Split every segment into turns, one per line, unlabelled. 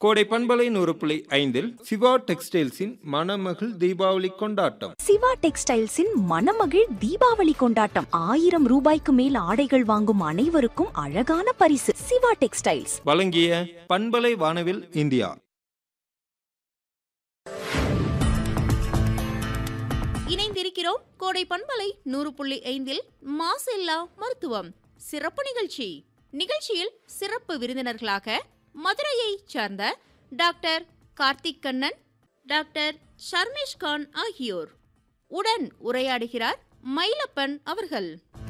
கோடை பண்பலை நூறு புள்ளி ஐந்தில் சிவா டெக்ஸ்டைல்ஸின் மணமகள் தீபாவளி கொண்டாட்டம்
சிவா டெக்ஸ்டைல்ஸின் மணமகிழ் தீபாவளி கொண்டாட்டம் ஆயிரம் ரூபாய்க்கு மேல் ஆடைகள் வாங்கும் அனைவருக்கும் அழகான பரிசு சிவா டெக்ஸ்டைல்ஸ்
வழங்கிய பண்பலை வானவில் இந்தியா
இணைந்திருக்கிறோம் கோடை பண்பலை நூறு புள்ளி ஐந்தில் மாசில்லா மருத்துவம் சிறப்பு நிகழ்ச்சி நிகழ்ச்சியில் சிறப்பு விருந்தினர்களாக மதுரையைச் சார்ந்த டாக்டர் கார்த்திக் கண்ணன் டாக்டர் ஷர்மிஷ் கான் ஆகியோர் உடன் உரையாடுகிறார் மயிலப்பன் அவர்கள்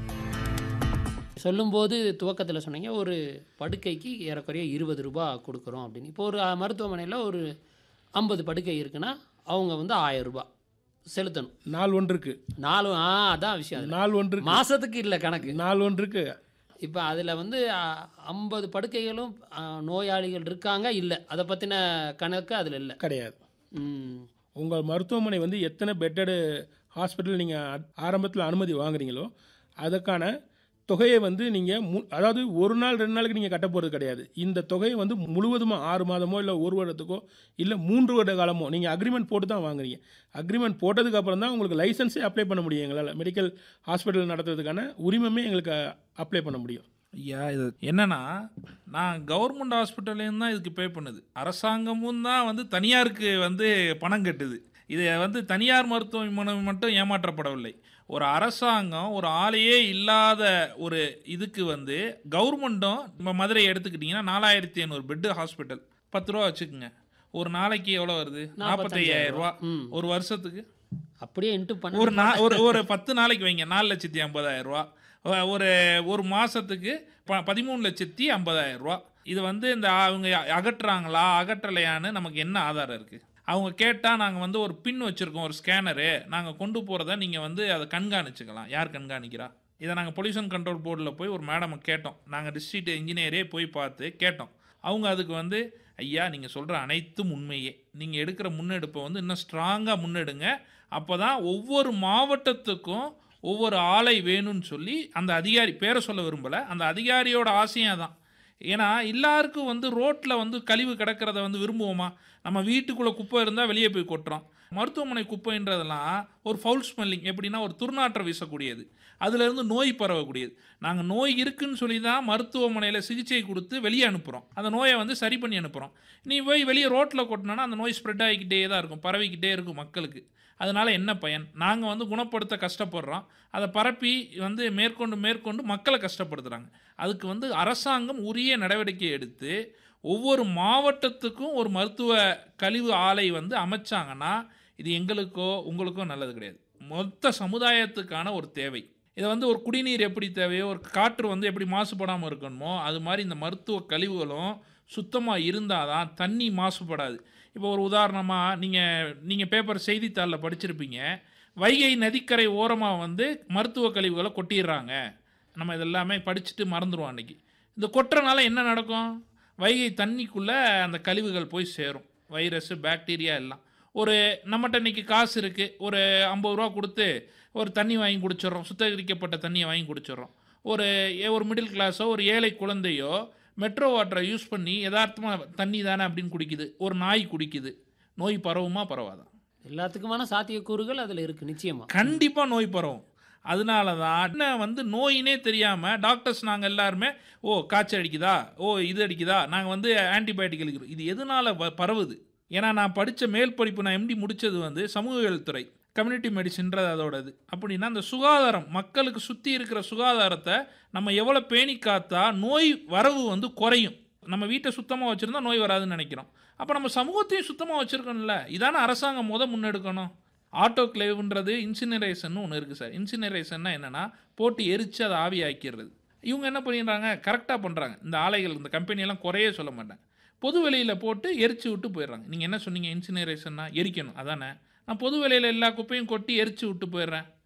சொல்லும்போது துவக்கத்தில் சொன்னீங்க ஒரு படுக்கைக்கு ஏறக்குறைய இருபது ரூபா கொடுக்குறோம் அப்படின்னு இப்போ ஒரு அஹ், மருத்துவமனையில் ஒரு ஐம்பது படுக்கை இருக்குன்னா அவங்க வந்து ஆயிரம் ரூபாய் செலுத்தணும்
நாள் ஒன்றுக்கு
நாலு ஆ அதான் விஷயம் அதுல.
நாள் ஒன்றுக்கு
மாசத்துக்கு இல்லை கணக்கு
நாள் ஒன்றுக்கு
இப்போ அதில் வந்து ஐம்பது படுக்கைகளும் அ, நோயாளிகள் இருக்காங்க இல்லை அதை பற்றின கணக்கு அதில் இல்லை
கிடையாது
ம்
உங்கள் மருத்துவமனை வந்து எத்தனை பெட்டடு ஹாஸ்பிட்டல் நீங்கள் ஆரம்பத்தில் அனுமதி வாங்குறீங்களோ அதுக்கான தொகையை வந்து நீங்கள் மு அதாவது ஒரு நாள் ரெண்டு நாளுக்கு நீங்கள் கட்ட போகிறது கிடையாது இந்த தொகையை வந்து முழுவதுமாக ஆறு மாதமோ இல்லை ஒரு வருடத்துக்கோ இல்லை மூன்று வருட காலமோ நீங்கள் அக்ரிமெண்ட் போட்டு தான் வாங்குறீங்க அக்ரிமெண்ட் போட்டதுக்கு அப்புறம் தான் உங்களுக்கு லைசன்ஸே அப்ளை பண்ண முடியும் எங்களால் மெடிக்கல் ஹாஸ்பிட்டல் நடத்துறதுக்கான உரிமமே எங்களுக்கு அப்ளை பண்ண முடியும்
ஐயா இது என்னன்னா நான் கவர்மெண்ட் ஹாஸ்பிட்டல்லையும் தான் இதுக்கு பே பண்ணுது அரசாங்கமும் தான் வந்து தனியாருக்கு வந்து பணம் கட்டுது இது வந்து தனியார் மருத்துவமனை மட்டும் ஏமாற்றப்படவில்லை ஒரு அரசாங்கம் ஒரு ஆளையே இல்லாத ஒரு இதுக்கு வந்து கவர்மெண்ட்டும் இப்போ மதுரை எடுத்துக்கிட்டிங்கன்னா நாலாயிரத்தி ஐநூறு பெட்டு ஹாஸ்பிட்டல் பத்து ரூபா வச்சுக்கோங்க ஒரு நாளைக்கு எவ்வளோ வருது நாற்பத்தையாயிரம் ரூபா
ம்
ஒரு வருஷத்துக்கு
அப்படியே இன்ட்டு பண்ண
ஒரு நா ஒரு ஒரு பத்து நாளைக்கு வைங்க நாலு லட்சத்தி ஐம்பதாயிரம் ரூபா ஒ- ஒரு ஒரு மாதத்துக்கு ப பதிமூணு லட்சத்தி ஐம்பதாயிரம் ரூபா இது வந்து இந்த அவங்க அகற்றுறாங்களா அகற்றலையான்னு நமக்கு என்ன ஆதாரம் இருக்குது அவங்க கேட்டால் நாங்கள் வந்து ஒரு பின் வச்சுருக்கோம் ஒரு ஸ்கேனரு நாங்கள் கொண்டு போகிறத நீங்கள் வந்து அதை கண்காணிச்சுக்கலாம் யார் கண்காணிக்கிறா இதை நாங்கள் பொல்யூஷன் கண்ட்ரோல் போர்டில் போய் ஒரு மேடமை கேட்டோம் நாங்கள் டிஸ்ட்ரிக்ட் இன்ஜினியரே போய் பார்த்து கேட்டோம் அவங்க அதுக்கு வந்து ஐயா நீங்கள் சொல்கிற அனைத்தும் உண்மையே நீங்கள் எடுக்கிற முன்னெடுப்பை வந்து இன்னும் ஸ்ட்ராங்காக முன்னெடுங்க அப்போ தான் ஒவ்வொரு மாவட்டத்துக்கும் ஒவ்வொரு ஆலை வேணும்னு சொல்லி அந்த அதிகாரி பேரை சொல்ல விரும்பலை அந்த அதிகாரியோட ஆசையும் தான் ஏன்னா எல்லாருக்கும் வந்து ரோட்டில் வந்து கழிவு கிடக்கிறத வந்து விரும்புவோமா நம்ம வீட்டுக்குள்ளே குப்பை இருந்தால் வெளியே போய் கொட்டுறோம் மருத்துவமனை குப்பைன்றதெல்லாம் ஒரு ஃபவுல் ஸ்மெல்லிங் எப்படின்னா ஒரு துர்நாற்றம் வீசக்கூடியது அதுலேருந்து நோய் பரவக்கூடியது நாங்கள் நோய் இருக்குன்னு சொல்லி தான் மருத்துவமனையில் சிகிச்சை கொடுத்து வெளியே அனுப்புகிறோம் அந்த நோயை வந்து சரி பண்ணி அனுப்புகிறோம் நீ போய் வெளியே ரோட்டில் கொட்டினா அந்த நோய் ஸ்ப்ரெட் ஆகிக்கிட்டே தான் இருக்கும் பரவிக்கிட்டே இருக்கும் மக்களுக்கு அதனால் என்ன பயன் நாங்கள் வந்து குணப்படுத்த கஷ்டப்படுறோம் அதை பரப்பி வந்து மேற்கொண்டு மேற்கொண்டு மக்களை கஷ்டப்படுத்துகிறாங்க அதுக்கு வந்து அரசாங்கம் உரிய நடவடிக்கை எடுத்து ஒவ்வொரு மாவட்டத்துக்கும் ஒரு மருத்துவ கழிவு ஆலை வந்து அமைச்சாங்கன்னா இது எங்களுக்கோ உங்களுக்கோ நல்லது கிடையாது மொத்த சமுதாயத்துக்கான ஒரு தேவை இதை வந்து ஒரு குடிநீர் எப்படி தேவையோ ஒரு காற்று வந்து எப்படி மாசுபடாமல் இருக்கணுமோ அது மாதிரி இந்த மருத்துவ கழிவுகளும் சுத்தமாக இருந்தால் தான் தண்ணி மாசுபடாது இப்போ ஒரு உதாரணமாக நீங்கள் நீங்கள் பேப்பர் செய்தித்தாளில் படிச்சிருப்பீங்க வைகை நதிக்கரை ஓரமாக வந்து மருத்துவ கழிவுகளை கொட்டிடுறாங்க நம்ம இதெல்லாமே படிச்சுட்டு மறந்துடுவோம் அன்றைக்கி இந்த கொட்டுறனால என்ன நடக்கும் வைகை தண்ணிக்குள்ளே அந்த கழிவுகள் போய் சேரும் வைரஸ் பாக்டீரியா எல்லாம் ஒரு நம்மகிட்ட இன்னைக்கு காசு இருக்குது ஒரு ஐம்பது ரூபா கொடுத்து ஒரு தண்ணி வாங்கி குடிச்சிடுறோம் சுத்திகரிக்கப்பட்ட தண்ணியை வாங்கி குடிச்சிடுறோம் ஒரு ஏ- ஒரு மிடில் கிளாஸோ ஒரு ஏழை குழந்தையோ மெட்ரோ வாட்டரை யூஸ் பண்ணி யதார்த்தமாக தண்ணி தானே அப்படின்னு குடிக்குது ஒரு நாய் குடிக்குது நோய் பரவுமா பரவாதா
எல்லாத்துக்குமான சாத்தியக்கூறுகள் அதில் இருக்குது நிச்சயமாக
கண்டிப்பாக நோய் பரவும் அதனால தான் என்ன வந்து நோயினே தெரியாமல் டாக்டர்ஸ் நாங்கள் எல்லாருமே ஓ காய்ச்சல் அடிக்குதா ஓ இது அடிக்குதா நாங்கள் வந்து ஆன்டிபயோட்டிக் அளிக்கிறோம் இது எதனால வ- பரவுது ஏன்னா நான் படித்த மேல் படிப்பு நான் எம்டி முடித்தது வந்து சமூகவியல் துறை கம்யூனிட்டி மெடிசின்றது அதோடது அப்படின்னா அந்த சுகாதாரம் மக்களுக்கு சுற்றி இருக்கிற சுகாதாரத்தை நம்ம எவ்வளோ பேணி காத்தா நோய் வரவு வந்து குறையும் நம்ம வீட்டை சுத்தமாக வச்சுருந்தா நோய் வராதுன்னு நினைக்கிறோம் அப்போ நம்ம சமூகத்தையும் சுத்தமாக வச்சுருக்கோம்ல இதானே அரசாங்கம் முத முன்னெடுக்கணும் ஆட்டோக்ளேவ்ன்றது இன்சினரேஷன் ஒன்று இருக்குது சார் இன்சினரேஷன்னா என்னென்னா போட்டு எரித்து அதை ஆவியாக்கிடுறது இவங்க என்ன பண்ணிடுறாங்க கரெக்டாக பண்ணுறாங்க இந்த ஆலைகள் இந்த கம்பெனியெல்லாம் குறையே சொல்ல மாட்டேன் பொது வெளியில் போட்டு எரிச்சு விட்டு போயிடுறாங்க நீங்கள் என்ன சொன்னீங்க இன்சினரேஷன்னா எரிக்கணும் அதானே நான் பொது வெளியில் எல்லா குப்பையும் கொட்டி எரிச்சு விட்டு போயிடுறேன்